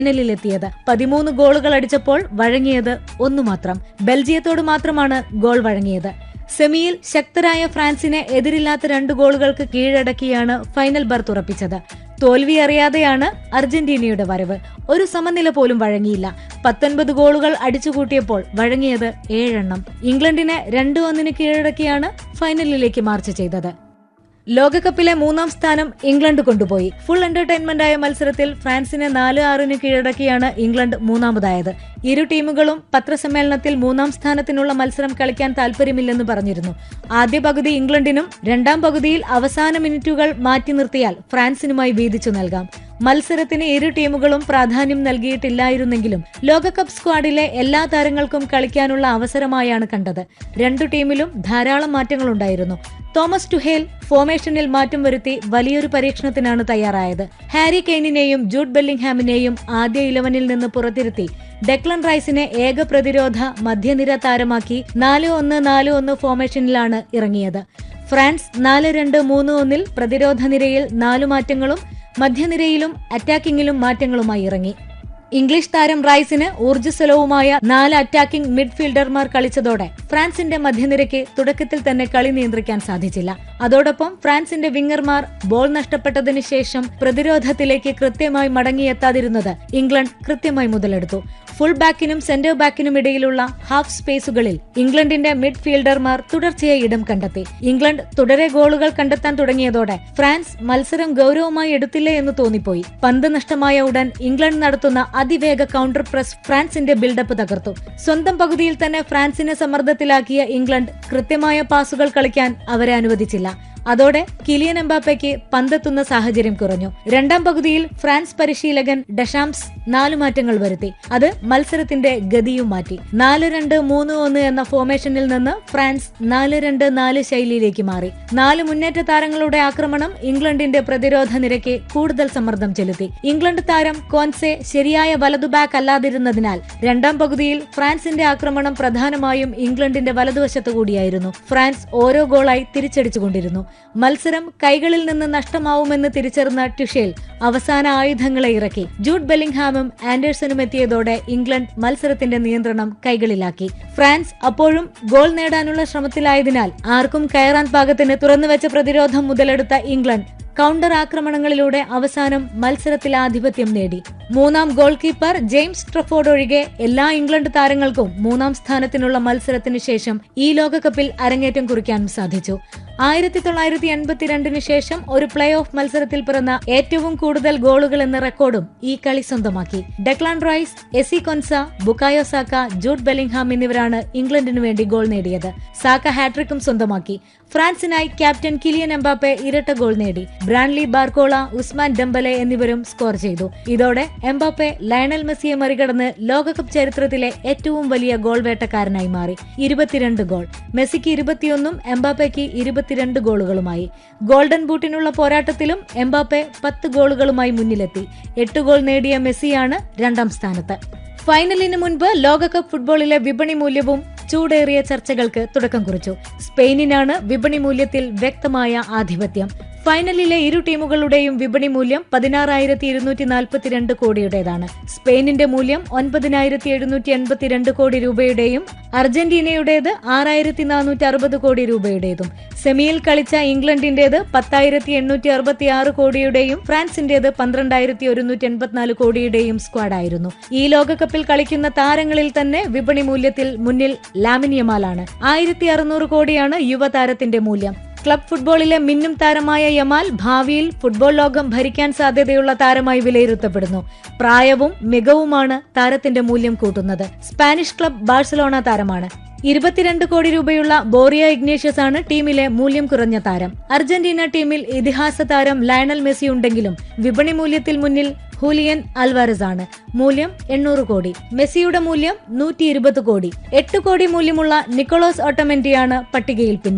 ഫൈനലിലെത്തിയത് പതിമൂന്ന് ഗോളുകൾ അടിച്ചപ്പോൾ വഴങ്ങിയത് ഒന്നു മാത്രം ബെൽജിയത്തോട് മാത്രമാണ് ഗോൾ വഴങ്ങിയത് സെമിയിൽ ശക്തരായ ഫ്രാൻസിനെ എതിരില്ലാത്ത രണ്ട് ഗോളുകൾക്ക് കീഴടക്കിയാണ് ഫൈനൽ ബർത്ത് ഉറപ്പിച്ചത് തോൽവി അറിയാതെയാണ് അർജന്റീനയുടെ വരവ് ഒരു സമനില പോലും വഴങ്ങിയില്ല പത്തൊൻപത് ഗോളുകൾ അടിച്ചുകൂട്ടിയപ്പോൾ വഴങ്ങിയത് ഏഴെണ്ണം ഇംഗ്ലണ്ടിനെ രണ്ട് ഒന്നിന് കീഴടക്കിയാണ് ഫൈനലിലേക്ക് മാർച്ച് ചെയ്തത് ലോകകപ്പിലെ മൂന്നാം സ്ഥാനം ഇംഗ്ലണ്ട് കൊണ്ടുപോയി ഫുൾ എന്റർടൈൻമെന്റ് ആയ മത്സരത്തിൽ ഫ്രാൻസിനെ നാല് ആറിന് കീഴടക്കിയാണ് ഇംഗ്ലണ്ട് മൂന്നാമതായത് ഇരു ടീമുകളും പത്രസമ്മേളനത്തിൽ മൂന്നാം സ്ഥാനത്തിനുള്ള മത്സരം കളിക്കാൻ താൽപര്യമില്ലെന്ന് പറഞ്ഞിരുന്നു ആദ്യ പകുതി ഇംഗ്ലണ്ടിനും രണ്ടാം പകുതിയിൽ അവസാന മിനിറ്റുകൾ മാറ്റി നിർത്തിയാൽ ഫ്രാൻസിനുമായി വീതിച്ചു നൽകാം മത്സരത്തിന് ഇരു ടീമുകളും പ്രാധാന്യം നൽകിയിട്ടില്ലായിരുന്നെങ്കിലും ലോകകപ്പ് സ്ക്വാഡിലെ എല്ലാ താരങ്ങൾക്കും കളിക്കാനുള്ള അവസരമായാണ് കണ്ടത് രണ്ടു ടീമിലും ധാരാളം മാറ്റങ്ങളുണ്ടായിരുന്നു തോമസ് ടുഹേൽ ഫോർമേഷനിൽ മാറ്റം വരുത്തി വലിയൊരു പരീക്ഷണത്തിനാണ് തയ്യാറായത് ഹാരി കെയ്നിനെയും ജൂഡ് ബെല്ലിംഗ്ഹാമിനെയും ആദ്യ ഇലവനിൽ നിന്ന് പുറത്തിരുത്തി ഡെക്ലൻ റൈസിനെ ഏക പ്രതിരോധ മധ്യനിര താരമാക്കി നാല് ഒന്ന് നാല് ഒന്ന് ഫോർമേഷനിലാണ് ഇറങ്ങിയത് ഫ്രാൻസ് നാല് രണ്ട് മൂന്ന് ഒന്നിൽ പ്രതിരോധ നിരയിൽ നാലു മാറ്റങ്ങളും മധ്യനിരയിലും അറ്റാക്കിംഗിലും മാറ്റങ്ങളുമായി ഇറങ്ങി ഇംഗ്ലീഷ് താരം റൈസിന് ഊർജ്ജസ്വലവുമായ നാല് അറ്റാക്കിംഗ് മിഡ്ഫീൽഡർമാർ കളിച്ചതോടെ ഫ്രാൻസിന്റെ മധ്യനിരയ്ക്ക് തുടക്കത്തിൽ തന്നെ കളി നിയന്ത്രിക്കാൻ സാധിച്ചില്ല അതോടൊപ്പം ഫ്രാൻസിന്റെ വിങ്ങർമാർ ബോൾ നഷ്ടപ്പെട്ടതിന് ശേഷം പ്രതിരോധത്തിലേക്ക് കൃത്യമായി മടങ്ങിയെത്താതിരുന്നത് ഇംഗ്ലണ്ട് കൃത്യമായി മുതലെടുത്തു ഫുൾ ബാക്കിനും സെന്റർ ബാക്കിനും ഇടയിലുള്ള ഹാഫ് സ്പേസുകളിൽ ഇംഗ്ലണ്ടിന്റെ മിഡ്ഫീൽഡർമാർ തുടർച്ചയായി ഇടം കണ്ടെത്തി ഇംഗ്ലണ്ട് തുടരെ ഗോളുകൾ കണ്ടെത്താൻ തുടങ്ങിയതോടെ ഫ്രാൻസ് മത്സരം ഗൌരവമായി എടുത്തില്ലേ എന്ന് തോന്നിപ്പോയി പന്ത് നഷ്ടമായ ഉടൻ ഇംഗ്ലണ്ട് നടത്തുന്ന അതിവേഗ കൗണ്ടർ പ്രസ് ഫ്രാൻസിന്റെ ബിൽഡപ്പ് തകർത്തു സ്വന്തം പകുതിയിൽ തന്നെ ഫ്രാൻസിനെ സമ്മർദ്ദത്തിലാക്കിയ ഇംഗ്ലണ്ട് കൃത്യമായ പാസുകൾ കളിക്കാൻ അവരെ അനുവദിച്ചില്ല അതോടെ കിലിയൻ എംബാപ്പയ്ക്ക് പന്തെത്തുന്ന സാഹചര്യം കുറഞ്ഞു രണ്ടാം പകുതിയിൽ ഫ്രാൻസ് പരിശീലകൻ ഡഷാംസ് നാലു മാറ്റങ്ങൾ വരുത്തി അത് മത്സരത്തിന്റെ ഗതിയും മാറ്റി നാല് രണ്ട് മൂന്ന് ഒന്ന് എന്ന ഫോർമേഷനിൽ നിന്ന് ഫ്രാൻസ് നാല് രണ്ട് നാല് ശൈലിയിലേക്ക് മാറി നാല് മുന്നേറ്റ താരങ്ങളുടെ ആക്രമണം ഇംഗ്ലണ്ടിന്റെ പ്രതിരോധ നിരക്ക് കൂടുതൽ സമ്മർദ്ദം ചെലുത്തി ഇംഗ്ലണ്ട് താരം കോൻസെ ശരിയായ വലതു ബാക്ക് അല്ലാതിരുന്നതിനാൽ രണ്ടാം പകുതിയിൽ ഫ്രാൻസിന്റെ ആക്രമണം പ്രധാനമായും ഇംഗ്ലണ്ടിന്റെ വലതുവശത്തു കൂടിയായിരുന്നു ഫ്രാൻസ് ഓരോ ഗോളായി തിരിച്ചടിച്ചുകൊണ്ടിരുന്നു മത്സരം കൈകളിൽ നിന്ന് നഷ്ടമാവുമെന്ന് തിരിച്ചറിഞ്ഞ ടുഷേൽ അവസാന ആയുധങ്ങളെ ഇറക്കി ജൂഡ് ബെല്ലിംഗ്ഹാമും ആൻഡേഴ്സണും എത്തിയതോടെ ഇംഗ്ലണ്ട് മത്സരത്തിന്റെ നിയന്ത്രണം കൈകളിലാക്കി ഫ്രാൻസ് അപ്പോഴും ഗോൾ നേടാനുള്ള ശ്രമത്തിലായതിനാൽ ആർക്കും കയറാൻ പാകത്തിന് തുറന്നുവെച്ച പ്രതിരോധം മുതലെടുത്ത ഇംഗ്ലണ്ട് കൗണ്ടർ ആക്രമണങ്ങളിലൂടെ അവസാനം മത്സരത്തിൽ ആധിപത്യം നേടി മൂന്നാം ഗോൾ കീപ്പർ ജെയിംസ് ട്രഫോർഡ് ഒഴികെ എല്ലാ ഇംഗ്ലണ്ട് താരങ്ങൾക്കും മൂന്നാം സ്ഥാനത്തിനുള്ള മത്സരത്തിന് ശേഷം ഈ ലോകകപ്പിൽ അരങ്ങേറ്റം കുറിക്കാനും സാധിച്ചു ആയിരത്തി തൊള്ളായിരത്തി എൺപത്തിരണ്ടിന് ശേഷം ഒരു പ്ലേ ഓഫ് മത്സരത്തിൽ പിറന്ന ഏറ്റവും കൂടുതൽ ഗോളുകൾ എന്ന റെക്കോർഡും ഈ കളി സ്വന്തമാക്കി Declan Rice Ezri Konsa Bukayo Saka Jude Bellingham എന്നിവരാണ് ഇംഗ്ലണ്ടിനു വേണ്ടി ഗോൾ നേടിയത് സാക്ക ഹാട്രിക്കും സ്വന്തമാക്കി ഫ്രാൻസിനായി ക്യാപ്റ്റൻ കിലിയൻ എംബാപ്പെ ഇരട്ട ഗോൾ നേടി ബ്രാൻലി ബാർക്കോള ഉസ്മാൻ ഡംബലെ എന്നിവരും സ്കോർ ചെയ്തു ഇതോടെ എംബാപ്പെ ലയണൽ മെസ്സിയെ മറികടന്ന് ലോകകപ്പ് ചരിത്രത്തിലെ ഏറ്റവും വലിയ ഗോൾ വേട്ടക്കാരനായി മാറി ഇരുപത്തിരണ്ട് ഗോൾ മെസ്സിക്ക് ഇരുപത്തിയൊന്നും എംബാപ്പയ്ക്ക് ഇരുപത്തിരണ്ട് ഗോളുകളുമായി ഗോൾഡൻ ബൂട്ടിനുള്ള പോരാട്ടത്തിലും എംബാപ്പെ പത്ത് ഗോളുകളുമായി മുന്നിലെത്തി എട്ട് ഗോൾ നേടിയ മെസ്സിയാണ് രണ്ടാം സ്ഥാനത്ത് ഫൈനലിന് മുൻപ് ലോകകപ്പ് ഫുട്ബോളിലെ വിപണി മൂല്യവും ചൂടേറിയ ചർച്ചകൾക്ക് തുടക്കം കുറിച്ചു സ്പെയിനിനാണ് വിപണി മൂല്യത്തിൽ വ്യക്തമായ ആധിപത്യം ഫൈനലിലെ ഇരു ടീമുകളുടെയും വിപണി മൂല്യം പതിനാറായിരത്തി ഇരുന്നൂറ്റി നാൽപ്പത്തിരണ്ട് കോടിയുടേതാണ് സ്പെയിനിന്റെ മൂല്യം ഒൻപതിനായിരത്തി എഴുന്നൂറ്റി എൺപത്തിരണ്ട് കോടി രൂപയുടെയും അർജന്റീനയുടേത് ആറായിരത്തി നാനൂറ്റി അറുപത് കോടി രൂപയുടേതും സെമിയിൽ കളിച്ച ഇംഗ്ലണ്ടിന്റേത് പത്തായിരത്തി എണ്ണൂറ്റി അറുപത്തി ആറ് കോടിയുടെയും ഫ്രാൻസിന്റേത് പന്ത്രണ്ടായിരത്തി ഒരുന്നൂറ്റി എൺപത്തിനാല് കോടിയുടെയും സ്ക്വാഡായിരുന്നു ഈ ലോകകപ്പിൽ കളിക്കുന്ന താരങ്ങളിൽ തന്നെ വിപണി മൂല്യത്തിൽ മുന്നിൽ ലാമിനിയമാലാണ് ആയിരത്തി അറുന്നൂറ് കോടിയാണ് യുവതാരത്തിന്റെ മൂല്യം ക്ലബ് ഫുട്ബോളിലെ മിന്നും താരമായ യമാൽ ഭാവിയിൽ ഫുട്ബോൾ ലോകം ഭരിക്കാൻ സാധ്യതയുള്ള താരമായി വിലയിരുത്തപ്പെടുന്നു പ്രായവും മികവുമാണ് താരത്തിന്റെ മൂല്യം കൂട്ടുന്നത് സ്പാനിഷ് ക്ലബ് ബാഴ്സലോണ താരമാണ് ഇരുപത്തിരണ്ട് കോടി രൂപയുള്ള ബോറിയ ഇഗ്നേഷ്യസ് ആണ് ടീമിലെ മൂല്യം കുറഞ്ഞ താരം അർജന്റീന ടീമിൽ ഇതിഹാസ താരം ലയണൽ മെസ്സി ഉണ്ടെങ്കിലും വിപണി മൂല്യത്തിൽ മുന്നിൽ ഹൂലിയൻ അൽവാരസ് ആണ് മൂല്യം എണ്ണൂറ് കോടി മെസ്സിയുടെ മൂല്യം നൂറ്റി ഇരുപത് കോടി എട്ട് കോടി മൂല്യമുള്ള നിക്കോളോസ് ഓട്ടോമെന്റിയാണ് പട്ടികയിൽ പിന്നിൽ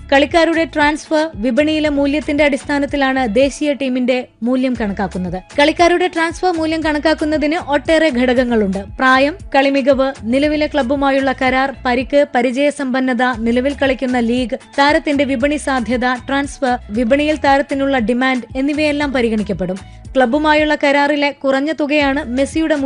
കളിക്കാരുടെ ട്രാൻസ്ഫർ വിപണിയിലെ മൂല്യത്തിന്റെ അടിസ്ഥാനത്തിലാണ് ദേശീയ ടീമിന്റെ മൂല്യം കണക്കാക്കുന്നത് കളിക്കാരുടെ ട്രാൻസ്ഫർ മൂല്യം കണക്കാക്കുന്നതിന് ഒട്ടേറെ ഘടകങ്ങളുണ്ട് പ്രായം കളിമികവ് നിലവിലെ ക്ലബ്ബുമായുള്ള കരാർ പരിക്ക് പരിചയസമ്പന്നത നിലവിൽ കളിക്കുന്ന ലീഗ് താരത്തിന്റെ വിപണി സാധ്യത ട്രാൻസ്ഫർ വിപണിയിൽ താരത്തിനുള്ള ഡിമാൻഡ് എന്നിവയെല്ലാം പരിഗണിക്കപ്പെടും ക്ലബ്ബുമായുള്ള കരാറിലെ കുറഞ്ഞ തുകയാണ് മെസ്സിയുടെ